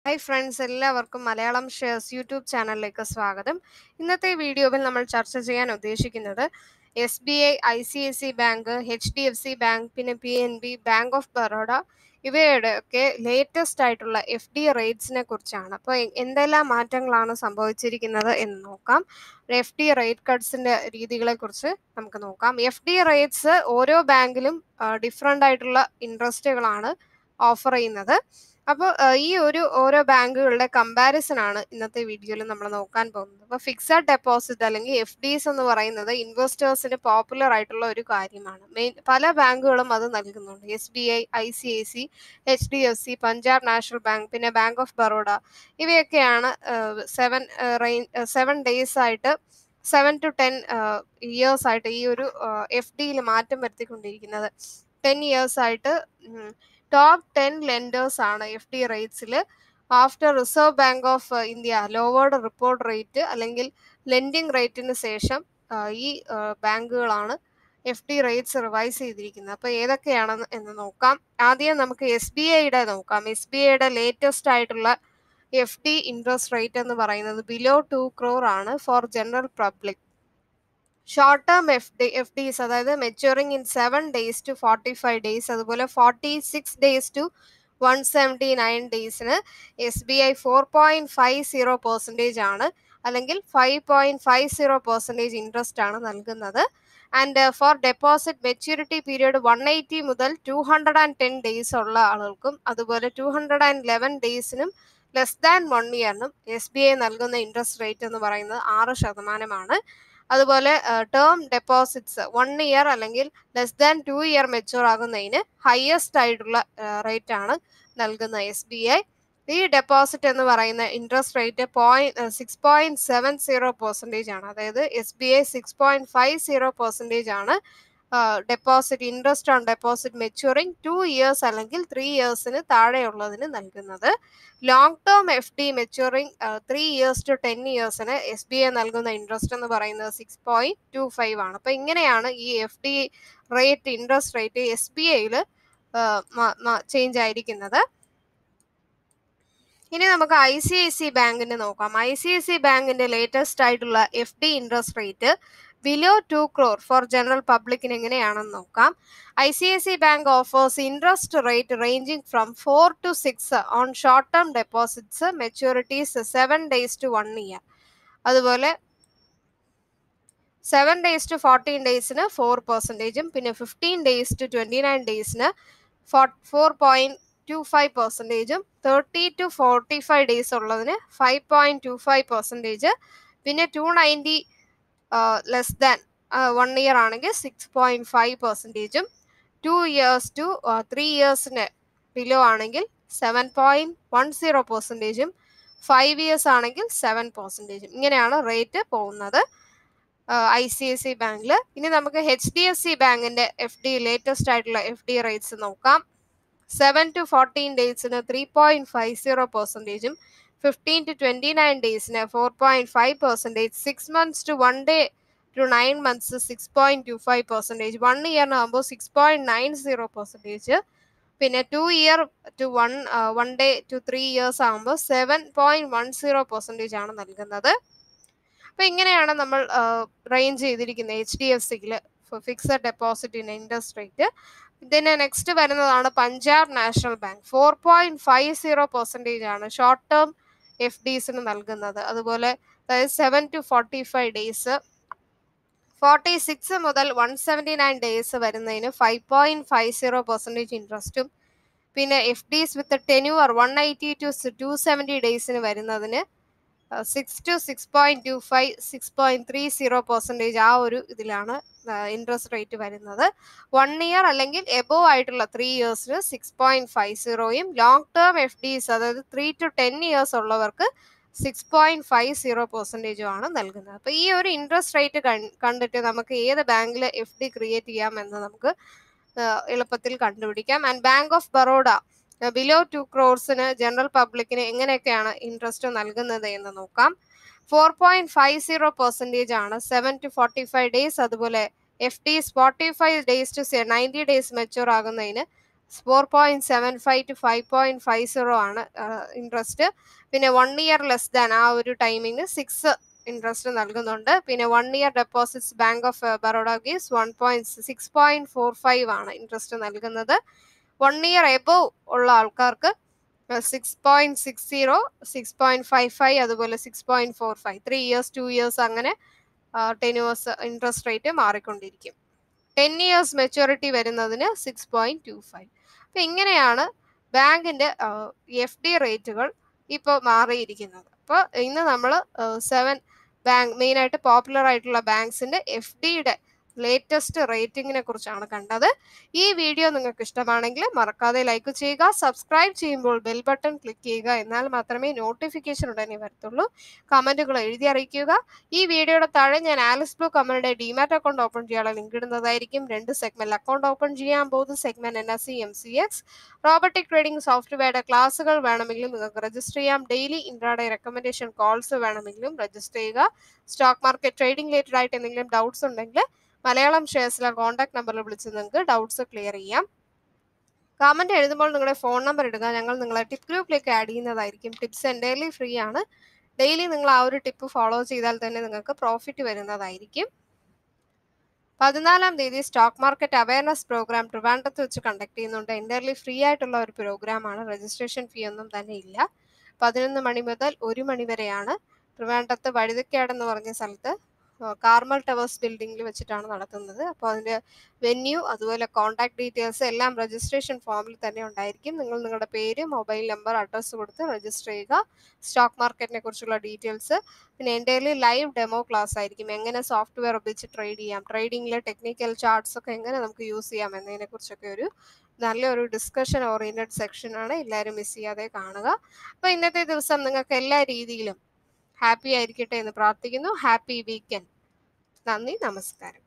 hi friends എല്ലാവർക്കും Malayalam shares YouTube ചാനലിലേക്ക് സ്വാഗതം ഇന്നത്തെ വീഡിയോയിൽ നമ്മൾ ചർച്ച ചെയ്യാൻ ഉദ്ദേശിക്കുന്നത് S B I I C I C bank H D F C bank പിന്നെ P N B bank of Baroda ഇവയുടെ ഒക്കെ ലേറ്റസ്റ്റ് ആയിട്ടുള്ള എഫ് ഡി റേറ്റ്സിനെ കുറിച്ചാണ് അപ്പോൾ എന്തെല്ലാം മാറ്റങ്ങളാണ് സംഭവിച്ചിരിക്കുന്നത് എന്ന് നോക്കാം എഫ് ഡി റേറ്റ് കട്ട്സിന്റെ രീതികളെ കുറിച്ച് നമുക്ക് നോക്കാം എഫ് ഡി റേറ്റ്സ് ഓരോ ബാങ്കിലും ഡിഫറെൻ്റ് ആയിട്ടുള്ള ഇൻട്രസ്റ്റുകളാണ് ഓഫർ ചെയ്യുന്നത് അപ്പോൾ ഈ ഒരു ഓരോ ബാങ്കുകളുടെ കമ്പാരിസൺ ആണ് ഇന്നത്തെ വീഡിയോയിൽ നമ്മൾ നോക്കാൻ പോകുന്നത് അപ്പോൾ ഫിക്സഡ് ഡെപ്പോസിറ്റ് അല്ലെങ്കിൽ എഫ് ഡിസ് എന്ന് പറയുന്നത് ഇൻവെസ്റ്റേഴ്സിന് പോപ്പുലർ ആയിട്ടുള്ള ഒരു കാര്യമാണ് മെയിൻ പല ബാങ്കുകളും അത് നൽകുന്നുണ്ട് S B I I C I C H D F C Punjab national bank പിന്നെ ബാങ്ക് ഓഫ് ബറോഡ ഇവയൊക്കെയാണ് സെവൻ റേഞ്ച് സെവൻ ഡേയ്സ് ആയിട്ട് സെവൻ ടു ടെൻ ഇയേഴ്സ് ആയിട്ട് ഈ ഒരു എഫ് ഡിയിൽ മാറ്റം വരുത്തിക്കൊണ്ടിരിക്കുന്നത് ടെൻ ഇയേഴ്സ് ആയിട്ട് ടോപ്പ് ടെൻ ലെൻഡേഴ്സ് ആണ് എഫ് ഡി റേറ്റ്സിൽ after reserve bank of India lowered report rate അല്ലെങ്കിൽ ലെൻഡിങ് റേറ്റിന് ശേഷം ഈ ബാങ്കുകളാണ് എഫ് ഡി റേറ്റ്സ് റിവൈസ് ചെയ്തിരിക്കുന്നത് അപ്പോൾ ഏതൊക്കെയാണെന്ന് എന്ന് നോക്കാം ആദ്യം നമുക്ക് എസ് ബി ഐയുടെ നോക്കാം എസ് ബി ഐയുടെ ലേറ്റസ്റ്റ് ആയിട്ടുള്ള എഫ് ഡി ഇൻട്രസ്റ്റ് റേറ്റ് എന്ന് പറയുന്നത് ബിലോ ടു ക്രോർ ആണ് for general public short term F D F Ds അതായത് maturing in seven days to forty five days അതുപോലെ forty six days to one seventy nine ഡേയ്സിന് S B I four point five zero percentage ആണ് അല്ലെങ്കിൽ five point five zero percentage interest ആണ് നൽകുന്നത് and for deposit maturity period one eighty മുതൽ two hundred and ten days ഉള്ള ആളുകൾക്കും അതുപോലെ two hundred and eleven ഡേയ്സിനും ലെസ് ദാൻ വൺ ഇയറിനും എസ് ബി ഐ നൽകുന്ന ഇൻട്രസ്റ്റ് റേറ്റ് എന്ന് പറയുന്നത് ആറ് ശതമാനമാണ് അതുപോലെ ടേം ഡെപ്പോസിറ്റ്സ് വൺ ഇയർ അല്ലെങ്കിൽ less than two year mature ആകുന്നതിന് ഹയസ്റ്റ് ആയിട്ടുള്ള റേറ്റ് ആണ് നൽകുന്ന എസ് ബി ഐ ഈ ഡെപ്പോസിറ്റ് എന്ന് പറയുന്ന interest rate point six point seven zero percentage ആണ് അതായത് S B I six point five zero percentage ആണ് deposit interest on deposit maturing two years അല്ലെങ്കിൽ ത്രീ ഇയേഴ്സിന് താഴെയുള്ളതിന് നൽകുന്നത് long term F D maturing three years to ten ഇയേഴ്സിന് S B I നൽകുന്ന interest എന്ന് പറയുന്നത് സിക്സ് പോയിന്റ് ടു ഫൈവ് ആണ് അപ്പോൾ ഇങ്ങനെയാണ് ഈ F D rate interest rate S B ഐയിൽ ചേഞ്ച് ആയിരിക്കുന്നത് ഇനി നമുക്ക് ഐ സി ഐ സി ബാങ്കിന്റെ നോക്കാം ഐ സി ഐ സി ബാങ്കിന്റെ ലേറ്റസ്റ്റ് ആയിട്ടുള്ള F D interest rate below two crore for general പബ്ലിക്കിന് എങ്ങനെയാണെന്ന് നോക്കാം I C I C bank offers interest rate ranging from four to six on short term deposits maturities seven days to one year അതുപോലെ seven days to fourteen ഡേയ്സിന് four പെർസെൻറ്റേജും പിന്നെ fifteen days to twenty nine ഡേയ്സിന് four point two five പെർസെൻറ്റേജും thirty to forty five days ഉള്ളതിന് five point two five percentage പിന്നെ two ninety less than one year ആണെങ്കിൽ six point five പെർസെൻറ്റേജും two years to three ഇയേഴ്സിന് below ആണെങ്കിൽ seven point one zero പെർസെൻറ്റേജും five years ആണെങ്കിൽ seven പെർസെൻറ്റേജും ഇങ്ങനെയാണ് റേറ്റ് പോകുന്നത് ഐ സി ഐ സി ബാങ്കിൽ ഇനി നമുക്ക് എച്ച് ഡി എഫ് സി ബാങ്കിന്റെ എഫ് ഡി ലേറ്റസ്റ്റ് ആയിട്ടുള്ള എഫ് ഡി റേറ്റ്സ് നോക്കാം സെവൻ ടു ഫോർട്ടീൻ ഡേയ്സിന് ത്രീ പോയിന്റ് ഫൈവ് സീറോ പെർസെൻറ്റേജും ഫിഫ്റ്റീൻ ടു ട്വൻറ്റി നയൻ ഡേയ്സിന് four point five percentage six months to one day to nine months six point two five percentage one ഇയറിനാകുമ്പോൾ six point nine zero percentage പിന്നെ two year to one one day to three years ആകുമ്പോൾ seven point one zero percentage ആണ് നൽകുന്നത് അപ്പോൾ ഇങ്ങനെയാണ് നമ്മൾ range ചെയ്തിരിക്കുന്നത് H D F സിയിൽ ഫിക്സഡ് ഡെപ്പോസിറ്റിന് ഇൻട്രസ്റ്റ് റേറ്റ് ഇതിന് നെക്സ്റ്റ് വരുന്നതാണ് Punjab national bank four point five zero percentage ആണ് ഷോർട്ട് ടേം എഫ് ഡിസിന് നൽകുന്നത് അതുപോലെ അതായത് seven to forty five days forty six മുതൽ വൺ സെവൻറ്റി നയൻ ഡേയ്സ് വരുന്നതിന് five point five zero percentage ഇൻട്രസ്റ്റും പിന്നെ F Ds with tenure one eighty to two seventy ഡേയ്സിന് വരുന്നതിന് six to six point two five six point three zero percentage ആ ഒരു ഇതിലാണ് interest rate വരുന്നത് one year അല്ലെങ്കിൽ എബോവ് ആയിട്ടുള്ള ത്രീ ഇയേഴ്സിന് സിക്സ് പോയിന്റ് ഫൈവ് സീറോയും ലോങ് ടേം എഫ് ഡിസ് അതായത് ത്രീ ടു ടെൻ ഇയേഴ്സ് ഉള്ളവർക്ക് സിക്സ് പോയിന്റ് ഫൈവ് സീറോ പെർസെൻറ്റേജും ആണ് നൽകുന്നത് അപ്പോൾ ഈ ഒരു ഇൻട്രസ്റ്റ് റേറ്റ് കണ്ടിട്ട് നമുക്ക് ഏത് ബാങ്കിൽ എഫ് ഡി ക്രിയേറ്റ് ചെയ്യാം എന്ന് നമുക്ക് എളുപ്പത്തിൽ കണ്ടുപിടിക്കാം and bank of Baroda below two ക്രോർസിന് ജനറൽ പബ്ലിക്കിന് എങ്ങനെയൊക്കെയാണ് ഇൻട്രസ്റ്റ് നൽകുന്നത് എന്ന് നോക്കാം four point five zero percentage ആണ് seven to forty five days അതുപോലെ F D forty five days to ninety days mature ആകുന്നതിന് four point seven five to five point five zero ആണ് ഇൻട്രസ്റ്റ് പിന്നെ വൺ ഇയർ ലെസ് ദാൻ ആ ഒരു timing six interest നൽകുന്നുണ്ട് പിന്നെ one year deposits bank of Baroda gives one point six point four five ആണ് interest നൽകുന്നത് one year above ഉള്ള ആൾക്കാർക്ക് six point six zero six point five five അതുപോലെ six point four five three years two years അങ്ങനെ tenures interest rate മാറിക്കൊണ്ടിരിക്കും ten years maturity വരുന്നതിന് six point two five അപ്പം ഇങ്ങനെയാണ് ബാങ്കിൻ്റെ എഫ് ഡി റേറ്റുകൾ ഇപ്പോൾ മാറിയിരിക്കുന്നത് അപ്പോൾ ഇന്ന് നമ്മൾ സെവൻ ബാങ്ക് മെയിനായിട്ട് പോപ്പുലർ ആയിട്ടുള്ള ബാങ്ക്സിൻ്റെ എഫ് ഡിയുടെ ലേറ്റസ്റ്റ് റേറ്റിംഗിനെ കുറിച്ചാണ് കണ്ടത് ഈ വീഡിയോ നിങ്ങൾക്ക് ഇഷ്ടമാണെങ്കിൽ മറക്കാതെ ലൈക്ക് ചെയ്യുക സബ്സ്ക്രൈബ് ചെയ്യുമ്പോൾ ബെൽ ബട്ടൺ ക്ലിക്ക് ചെയ്യുക എന്നാൽ മാത്രമേ നോട്ടിഫിക്കേഷൻ ഉടനെ വരത്തുള്ളൂ കമൻറ്റുകൾ എഴുതി അറിയിക്കുക ഈ വീഡിയോയുടെ താഴെ ഞാൻ ആലിസ് ബ്ലൂ കമ്പനിയുടെ ഡിമാറ്റ് അക്കൗണ്ട് ഓപ്പൺ ചെയ്യാനുള്ള ലിങ്ക് ഇടുന്നതായിരിക്കും രണ്ട് സെഗ്മെന്റ് അക്കൗണ്ട് ഓപ്പൺ ചെയ്യാൻ പോകുന്ന segment N S C M C X robotic trading സോഫ്റ്റ്വെയറുടെ ക്ലാസ്സുകൾ വേണമെങ്കിലും നിങ്ങൾക്ക് രജിസ്റ്റർ ചെയ്യാം ഡെയിലി ഇൻട്രാഡേ റെക്കമെൻഡേഷൻ കോൾസ് വേണമെങ്കിലും രജിസ്റ്റർ ചെയ്യുക സ്റ്റോക്ക് മാർക്കറ്റ് ട്രേഡിംഗ് റിലേറ്റഡ് ആയിട്ട് എന്തെങ്കിലും ഡൗട്ട്സ് ഉണ്ടെങ്കിൽ മലയാളം ഷെയർസിലെ കോൺടാക്ട് നമ്പറിൽ വിളിച്ച് നിങ്ങൾക്ക് ഡൗട്ട്സ് ക്ലിയർ ചെയ്യാം കമന്റ് എഴുതുമ്പോൾ നിങ്ങളുടെ ഫോൺ നമ്പർ ഇടുക ഞങ്ങൾ നിങ്ങളെ ടിപ്പ് ഗ്രൂപ്പിലേക്ക് ആഡ് ചെയ്യുന്നതായിരിക്കും ടിപ്സ് എൻ്റയർലി ഫ്രീ ആണ് ഡെയിലി നിങ്ങൾ ആ ഒരു ടിപ്പ് ഫോളോ ചെയ്താൽ തന്നെ നിങ്ങൾക്ക് പ്രോഫിറ്റ് വരുന്നതായിരിക്കും പതിനാലാം തീയതി സ്റ്റോക്ക് മാർക്കറ്റ് അവയർനെസ് പ്രോഗ്രാം ട്രിവാൻഡ്രത്ത് വെച്ച് കണ്ടക്ട് ചെയ്യുന്നുണ്ട് എൻ്റയർലി ഫ്രീ ആയിട്ടുള്ള ഒരു പ്രോഗ്രാമാണ് രജിസ്ട്രേഷൻ ഫീ ഒന്നും തന്നെ ഇല്ല പതിനൊന്ന് മണി മുതൽ ഒരു മണി വരെയാണ് ട്രിവാൻഡ്രത്ത് വഴുതക്കാട് എന്ന് പറഞ്ഞ സ്ഥലത്ത് കാർമൽ ടവേഴ്സ് ബിൽഡിംഗിൽ വെച്ചിട്ടാണ് നടത്തുന്നത് അപ്പോൾ അതിൻ്റെ വെന്യൂ അതുപോലെ കോൺടാക്ട് ഡീറ്റെയിൽസ് എല്ലാം രജിസ്ട്രേഷൻ ഫോമിൽ തന്നെ ഉണ്ടായിരിക്കും നിങ്ങൾ നിങ്ങളുടെ പേര് മൊബൈൽ നമ്പർ അഡ്രസ്സ് കൊടുത്ത് രജിസ്റ്റർ ചെയ്യുക സ്റ്റോക്ക് മാർക്കറ്റിനെ കുറിച്ചുള്ള ഡീറ്റെയിൽസ് പിന്നെ എൻ്റെ ലൈവ് ഡെമോ ക്ലാസ് ആയിരിക്കും എങ്ങനെ സോഫ്റ്റ്വെയർ ഉപയോഗിച്ച് ട്രേഡ് ചെയ്യാം ട്രേഡിങ്ങിലെ ടെക്നിക്കൽ ചാർട്സ് ഒക്കെ എങ്ങനെ നമുക്ക് യൂസ് ചെയ്യാം എന്നതിനെ കുറിച്ചൊക്കെ ഒരു നല്ലൊരു ഡിസ്കഷൻ ഓറിയൻറ്റഡ് സെക്ഷനാണ് എല്ലാവരും മിസ് ചെയ്യാതെ കാണുക അപ്പോൾ ഇന്നത്തെ ദിവസം നിങ്ങൾക്ക് എല്ലാ രീതിയിലും ഹാപ്പി ആയിരിക്കട്ടെ എന്ന് പ്രാർത്ഥിക്കുന്നു ഹാപ്പി വീക്കെൻഡ് നന്ദി നമസ്കാരം